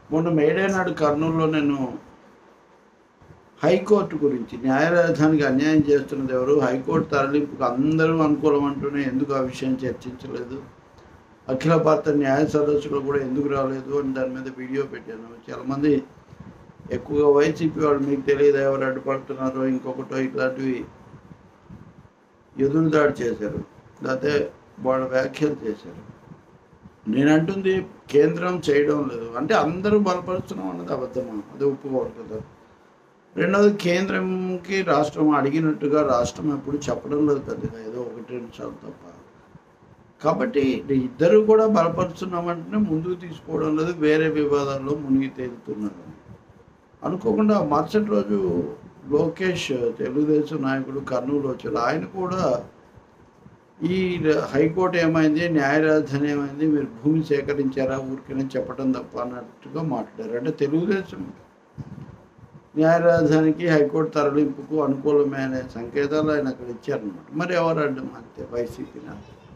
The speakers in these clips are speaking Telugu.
మొన్న మేడే నాడు కర్నూలులో నేను హైకోర్టు గురించి న్యాయ రాజధానికి అన్యాయం చేస్తున్నది ఎవరు హైకోర్టు తరలింపుకు అందరూ అనుకూలం అంటూనే ఎందుకు ఆ విషయం చర్చించలేదు అఖిల భారత న్యాయ సదస్సులో కూడా ఎందుకు రాలేదు అని దాని మీద వీడియో పెట్టాను చాలామంది ఎక్కువగా వైసీపీ వాళ్ళు మీకు తెలియదు ఎవరు అడ్డుపడుతున్నారో ఇంకొకటో ఇట్లాంటివి ఎదురు దాడి చేశారు లేకపోతే వాళ్ళ వ్యాఖ్యలు చేశారు నేను అంటుంది కేంద్రం చేయడం లేదు అంటే అందరూ బలపరుస్తున్నాం అన్నది అబద్ధమా అది ఒప్పుకోవాలి కదా రెండవది కేంద్రంకి రాష్ట్రం అడిగినట్టుగా రాష్ట్రం ఎప్పుడు చెప్పడం లేదు పెద్దగా ఏదో ఒకటి రెండు సార్లు తప్ప కాబట్టి ఇద్దరు కూడా బలపరుస్తున్నామంటేనే ముందుకు తీసుకోవడం లేదు వేరే వివాదాల్లో మునిగి తేలుతున్నారు అనుకోకుండా మరుసటి రోజు లోకేష్ తెలుగుదేశం నాయకుడు కర్నూలు వచ్చాడు ఆయన కూడా ఈ హైకోర్టు ఏమైంది న్యాయ రాజధాని ఏమైంది మీరు భూమి సేకరించారా ఊరికనే చెప్పడం తప్ప అన్నట్టుగా మాట్లాడారు అంటే తెలుగుదేశం న్యాయ రాజధానికి హైకోర్టు తరలింపుకు అనుకూలమే అనే సంకేతాలు ఆయన అక్కడ ఇచ్చారనమాట మరి ఎవరు అడ్డం అంతే వైసీపీనా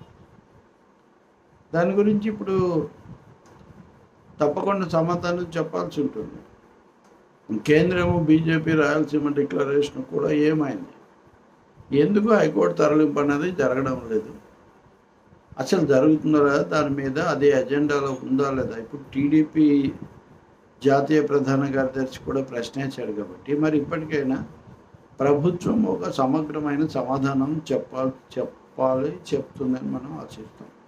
దాని గురించి ఇప్పుడు తప్పకుండా సమాధానం చెప్పాల్సి ఉంటుంది కేంద్రము బీజేపీ రాయలసీమ డిక్లరేషన్ కూడా ఏమైంది ఎందుకు హైకోర్టు తరలింపు అనేది జరగడం లేదు అసలు జరుగుతుందా దాని మీద అదే ఎజెండాలో ఉందా లేదా ఇప్పుడు టీడీపీ జాతీయ ప్రధాన కార్యదర్శి కూడా ప్రశ్నించాడు కాబట్టి మరి ఇప్పటికైనా ప్రభుత్వం ఒక సమగ్రమైన సమాధానం చెప్పాలి చెప్పాలి చెప్తుందని మనం ఆశిస్తాం